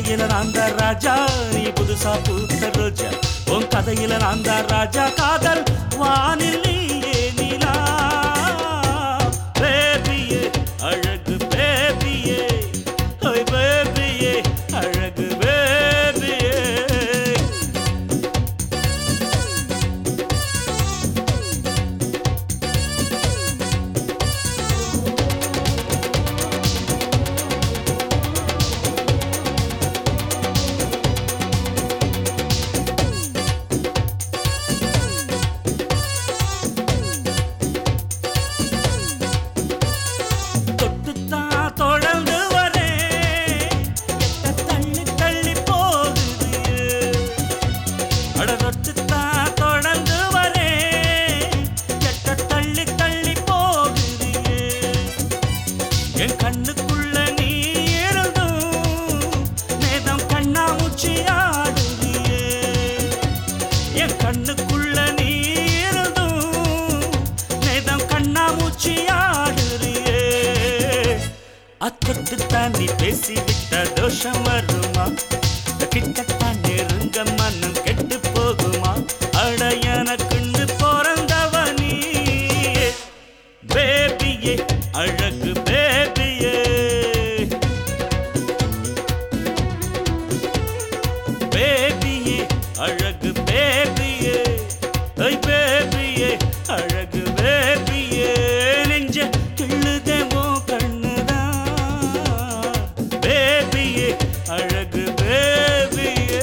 கதையில நான் தான் ராஜா நீ புதுசா பூத்த ரோஜா உன் கதையில நான் தான் ராஜா காதல் வானில் நீயே நிலா பேபியே அழகு பேபியே ஓய் பேபியே அழகு பேபியே தொட்டுத்தான் தொடர்ந்து வரேன் எட்ட தள்ளி தள்ளி போகுது அட தொட்டுத்தான் தொடர்ந்து வரேன் எட்ட தள்ளி தள்ளி போகுது என் கண்ணுக்குள்ள நீ இருந்தும் நேதம் கண்ணாமூச்சி ஆடுறியே என் கண்ணுக்குள்ள நீ இருந்தும் நேதம் கண்ணாமூச்சி ஆடுறியே அத்தொட்டு தாண்டி பேசிவிட்ட தோஷம் வருமா கிட்டத்தான் நெருங்க மனம் கெட்டு போகுமா அட எனக்குண்டு பிறந்தவ நீயே பேபியே அழகு பேபியே பேபியே அழகு பேபியே ஐ பேபியே அழகு பேபியே நெஞ்ச கிள்ளுதே ஓ கண்ணுதான் பேபியே அழகு பேபியே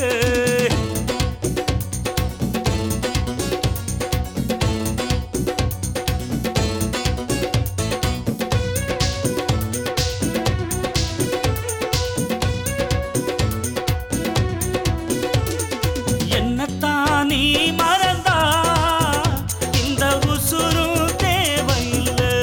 என்னத்தான் நீ மறந்தா இந்த உசுரும் தேவையில்லை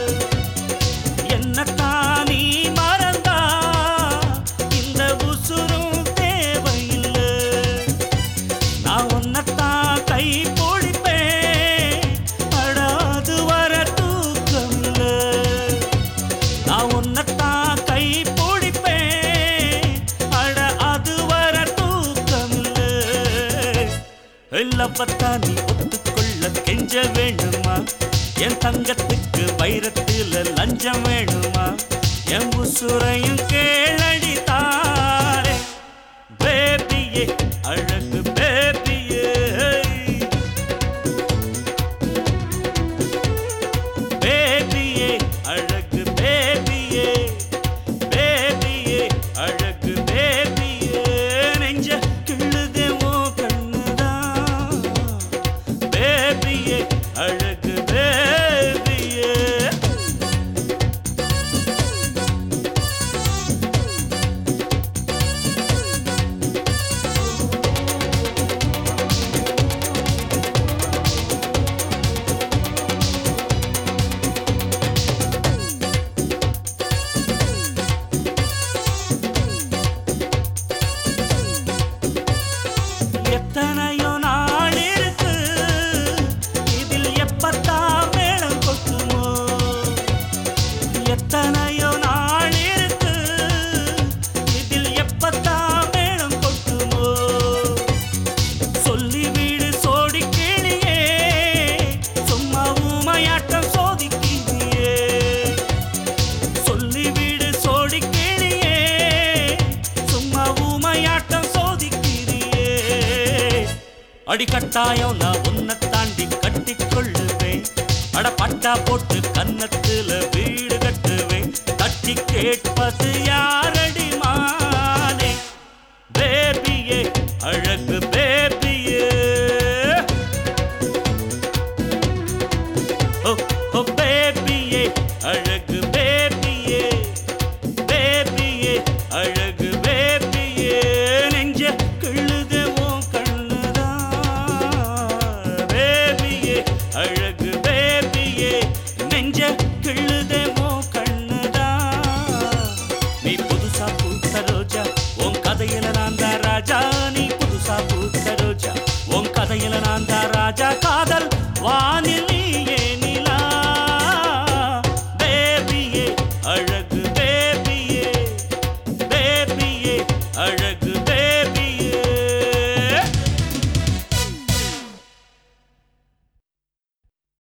என்னத்தான் நீ மறந்தா இந்த உசுரும் தேவையில்லை நான் உன்னத்தான் கை பிடிப்பேன் அடாது வர தூக்கமில்லை நான் உன்னத்தான் கை பிடிப்பேன் அட அது வர தூக்கமில்லை இல்லப்பத்தா நீ ஒத்துக்கொள்ள கெஞ்ச வேணுமா என் தங்கத்துக்கு வைரத்துல லஞ்சம் வேணுமா என் உசுரையும் கேளடி தாரே பேபியே அழகு பேபியே பேபியே அழகு பேபியே பேபியே அழகு பேபியே நெஞ்ச கிள்ளுதே ஓ கண்ணுதான் பேபியே அழகு பேபியே எத்தனையோ நாள் இருக்கு இதில் எப்பத்தான் மேளம் கொட்டுமோ எத்தனையோ நாள் இருக்கு இதில் எப்பத்தான் மேளம் கொட்டுமோ சொல்லி வீடு சோடி கிளியே சும்மா ஊமையாட்டம் சோதிக்கிறியே சொல்லி வீடு சோடி கிளியே சும்மா ஊமையாட்டம் சோதிக்கிறியே அடிக்கட்டாயம் நான் உன்னை தாண்டி கட்டிக்கொள்ளுவேன் அட பட்டா போட்டு கன்னத்துல வீடு கட்டுவேன் தட்டி கேட்பது யாரடி மானே பேபியே அழகு பேபியே ஓ ஓ பேபியே அழகு பேபியே பேபியே அழகு பேபியே நெஞ்ச கிள்ளுதே உன் கண்ணுதான் பேபியே அழகு பேபியே நெஞ்ச கிள்ளுதே உன் கண்ணுதான் நீ புதுசா பூத்த ரோஜா உன் கதையில நான் தான் ராஜா நீ புதுசா பூத்த ரோஜா உன் கதையில நான் தான் ராஜா காதல் வா